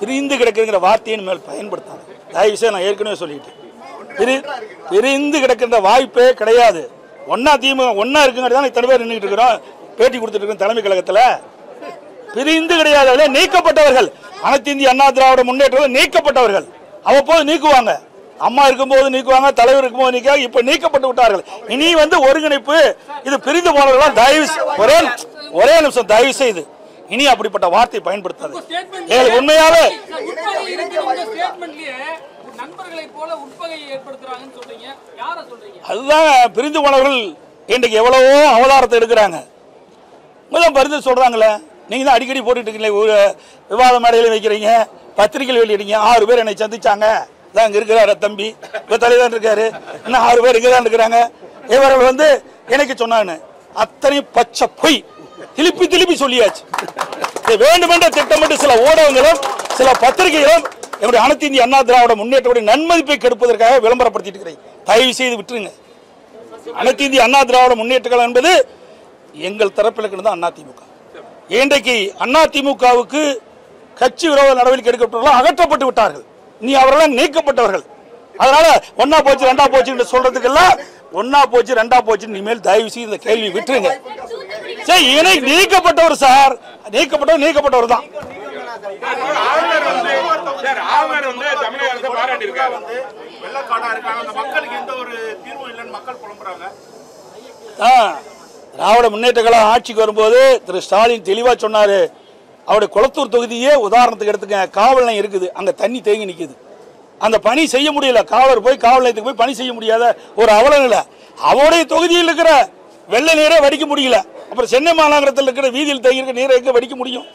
பிரிந்து கிடக்குங்கிற வார்த்தையை மேல் பயன்படுத்தாது தயவு செய்து நான் ஏற்கனவே சொல்லிட்டேன் பிரி பிரிந்து கிடக்கின்ற வாய்ப்பே கிடையாது ஒன்னா திமுக ஒன்னா இருக்குங்கிறது தான் இத்தனை பேர் நின்றுட்டு இருக்கிறோம் பேட்டி கொடுத்துட்டு இருக்கோம் தலைமை கழகத்தில் பிரிந்து கிடையாது அதிலே நீக்கப்பட்டவர்கள் அனைத்து இந்திய அண்ணா திராவிட முன்னேற்றம் நீக்கப்பட்டவர்கள் அவ்வப்போது நீக்குவாங்க அம்மா இருக்கும்போது நீக்குவாங்க தலைவர் இருக்கும்போது நீக்க இப்ப நீக்கப்பட்டு விட்டார்கள் இனி வந்து ஒருங்கிணைப்பு இது பிரிந்து போனவர்கள் தயவு செ- ஒரே ஒரே நிமிஷம் தயவு செய்து இனி அப்படிப்பட்ட வார்த்தை பயன்படுத்தாது எங்களுக்கு உண்மையாவே உட்பகை இருக்கிற உங்க ஸ்டேட்மெண்ட்லயே நண்பர்களை போல உட்பகை ஏற்படுத்துறாங்கன்னு சொல்றீங்க யார சொல்றீங்க அதுதான் பிரிந்து போனவர்கள் இன்றைக்கு எவ்வளவோ அவதாரத்தை எடுக்கிறாங்க முதல் பரிந்து சொல்றாங்களே நீங்க தான் அடிக்கடி போட்டுட்டு இருக்கீங்களே ஒரு விவாத மேடையில வைக்கிறீங்க பத்திரிகையில் வெளியிடுங்க ஆறு பேர் என்னை சந்திச்சாங்க இதான் இங்க இருக்கிறாரு தம்பி இப்ப தலைவர் இருக்காரு இன்னும் ஆறு பேர் இங்க தான் இருக்கிறாங்க இவர்கள் வந்து எனக்கு சொன்னாங்க அத்தனை பச்சை பொய் திருப்பி திருப்பி சொல்லியாச்சு இதை வேண்டுமென்ற திட்டமிட்டு சில ஊடகங்களும் சில பத்திரிகைகளும் என்னுடைய அனைத்து இந்திய அண்ணா திராவிட முன்னேற்றத்துடைய நன்மதிப்பை கெடுப்பதற்காக விளம்பரப்படுத்திட்டு இருக்கிறேன் தயவு செய்து விட்டுருங்க அனைத்து இந்திய அண்ணா திராவிட முன்னேற்ற கழகம் என்பது எங்கள் தரப்பில் இருக்கிறது அண்ணா திமுக இன்றைக்கு அண்ணா திமுகவுக்கு கட்சி விரோத நடவடிக்கை எடுக்கப்பட்டவர்கள் அகற்றப்பட்டு விட்டார்கள் நீ அவர்களாம் நீக்கப்பட்டவர்கள் அதனால ஒன்னா போச்சு ரெண்டா போச்சுன்னு சொல்றதுக்கெல்லாம் ஒன்னா போச்சு ரெண்டா போச்சுன்னு இனிமேல் தயவு செய்து இந்த கேள்வி விட்டுருங்க சரி இணை நீக்கப்பட்டவர் சார் நீக்கப்பட்டவர் நீக்கப்பட்டவர் தான் ஆளுநர் வந்து சார் ஆளுநர் வந்து தமிழக அரசை பாராட்டி இருக்காரு வெள்ளக்காடா இருக்காங்க அந்த மக்களுக்கு எந்த ஒரு தீர்வும் இல்லைன்னு மக்கள் புலம்புறாங்க ஆ, திராவிட முன்னேற்ற கழகம் ஆட்சிக்கு வரும்போது திரு ஸ்டாலின் தெளிவாக சொன்னார் அவருடைய குளத்தூர் தொகுதியே உதாரணத்துக்கு எடுத்துக்க காவல் நிலையம் இருக்குது அங்கே தண்ணி தேங்கி நிற்குது அந்த பணி செய்ய முடியல காவலர் போய் காவல் நிலையத்துக்கு போய் பணி செய்ய முடியாத ஒரு அவலநிலை அவருடைய தொகுதியில் இருக்கிற வெள்ள நீரை வடிக்க முடியல அப்புறம் சென்னை மாநகரத்தில் இருக்கிற வீதியில் தேங்கி இருக்கிற நீரை எங்கே வடிக்க முடியும்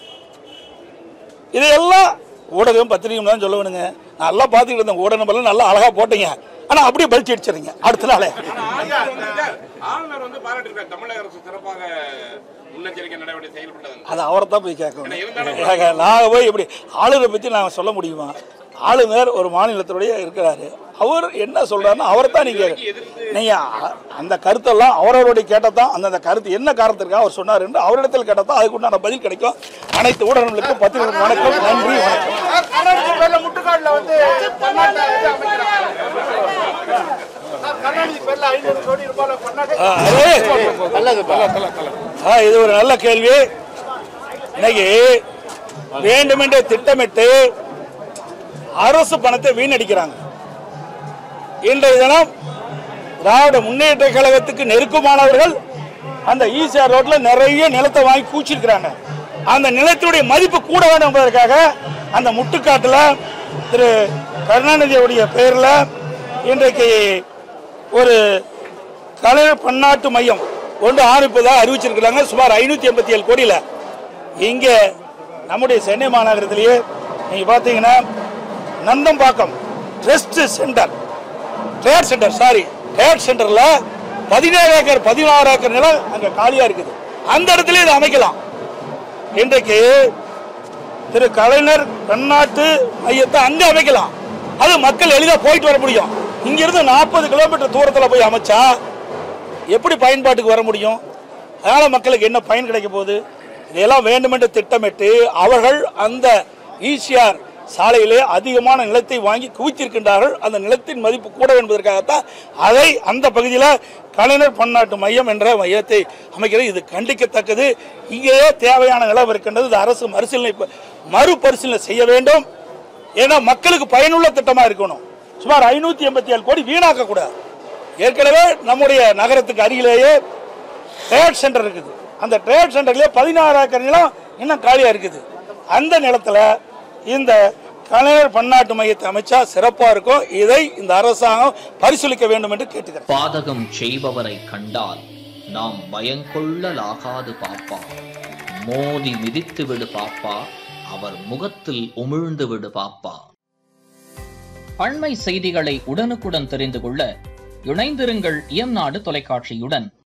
இதையெல்லாம் ஊடகம் பத்திரிகையும் தான் சொல்ல வேணுங்க நல்லா பார்த்துக்கிட்டு இருந்தேன் ஊடகம் எல்லாம் நல்லா அழகாக போட்டீங்க ஆனால் அப்படியே பல்ட்டி அடிச்சிடுறீங்க அடுத்த நாளே ஆளுநர் வந்து சார், ஆளுநர் வந்து பாராட்டி இருக்காரு தமிழக அரசு சிறப்பாக முன்னெச்சரிக்கை நடவடிக்கை செயல்பட்டது அது அவரை தான் போய் கேட்கணும் நாங்கள் போய் எப்படி ஆளுநரை பற்றி நாங்கள் சொல்ல முடியுமா ஆளுநர் ஒரு மாநிலத்தினுடைய இருக்கிறாரு அவர் என்ன சொல்றாருன்னா அவரை தான் நீங்கள் நீங்கள் அந்த கருத்தெல்லாம் அவரவருடைய கேட்டால் தான் அந்தந்த கருத்து என்ன காரணத்திற்காக அவர் சொன்னார் என்று அவரிடத்தில் கேட்டால் தான் அதுக்கு உண்டான பதில் கிடைக்கும் அனைத்து ஊடகங்களுக்கும் பத்திரிகை வணக்கம் நன்றி வணக்கம் கருணாநிதி பேர்ல முட்டுக்காடுல வந்து பன்னாட்டு இது அமைக்கிறாங்க கருணாநிதி பேர்ல ஐநூறு கோடி ரூபாய் பன்னாட்டு ஆ, அரே! ஆ, இது ஒரு நல்ல கேள்வி இன்னைக்கு வேண்டுமென்றே திட்டமிட்டு அரசு பணத்தை வீணடிக்கிறாங்க இன்றைய தினம் திராவிட முன்னேற்ற கழகத்துக்கு நெருக்கமானவர்கள் அந்த ஈசிஆர் ரோட்ல நிறைய நிலத்தை வாங்கி கூச்சிருக்கிறாங்க அந்த நிலத்துடைய மதிப்பு கூட வேண்டும் என்பதற்காக அந்த முட்டுக்காட்டுல திரு கருணாநிதியுடைய பெயர்ல இன்றைக்கு ஒரு கலைஞர் பன்னாட்டு மையம் ஒன்று ஆரம்பிப்பதாக அறிவிச்சிருக்கிறாங்க சுமார் ஐநூற்றி எண்பத்தி ஏழு கோடியில் இங்கே நம்முடைய சென்னை மாநகரத்திலேயே நீங்கள் பார்த்தீங்கன்னா Nandambakkam trade centre trade centre sorry trade சென்டரில் பதினேழு ஏக்கர் பதினாறு ஏக்கர் நிலம் அங்கே காலியாக இருக்குது அந்த இடத்துல இதை அமைக்கலாம் இன்றைக்கு திரு கலைஞர் பன்னாட்டு மையத்தை அங்கே அமைக்கலாம் அது மக்கள் எளிதாக போயிட்டு வர முடியும் இங்கிருந்து நாற்பது கிலோமீட்டர் தூரத்தில் போய் அமைச்சா எப்படி பயன்பாட்டுக்கு வர முடியும் அதனால் மக்களுக்கு என்ன பயன் கிடைக்க போகுது இதையெல்லாம் வேண்டுமென்று திட்டமிட்டு அவர்கள் அந்த ஈசிஆர் சாலையிலே அதிகமான நிலத்தை வாங்கி குவித்திருக்கின்றார்கள் அந்த நிலத்தின் மதிப்பு கூட என்பதற்காகத்தான் அதை அந்த பகுதியில் கலைஞர் பன்னாட்டு மையம் என்ற மையத்தை அமைக்கிறது இது கண்டிக்கத்தக்கது இங்கேயே தேவையான நிலம் இருக்கின்றது இது அரசு மறுசீலனை மறுபரிசீலனை செய்ய வேண்டும் ஏன்னா மக்களுக்கு பயனுள்ள திட்டமாக இருக்கணும் சுமார் ஐநூற்றி எண்பத்தி ஏழு கோடி வீணாக்கக்கூடாது ஏற்கனவே நம்முடைய நகரத்துக்கு அருகிலேயே ட்ரேட் சென்டர் இருக்குது அந்த ட்ரேட் சென்டர்லேயே பதினாறு ஏக்கர் நிலம் இன்னும் காலியாக இருக்குது அந்த நிலத்தில் இந்த கலைஞர் பன்னாட்டு மையத்தை அமைச்சா சிறப்பாக இருக்கும் இதை இந்த அரசாங்கம் பரிசீலிக்க வேண்டும் என்று கேட்டுக்கிறேன் பாதகம் செய்பவரை கண்டால் நாம் பயங்கொள்ளலாகாது பாப்பா மோதி மிதித்து விடு பாப்பா அவர் முகத்தில் உமிழ்ந்து விடு பாப்பா அண்மை செய்திகளை உடனுக்குடன் தெரிந்து கொள்ள இணைந்திருங்கள் இயம்நாடு தொலைக்காட்சியுடன்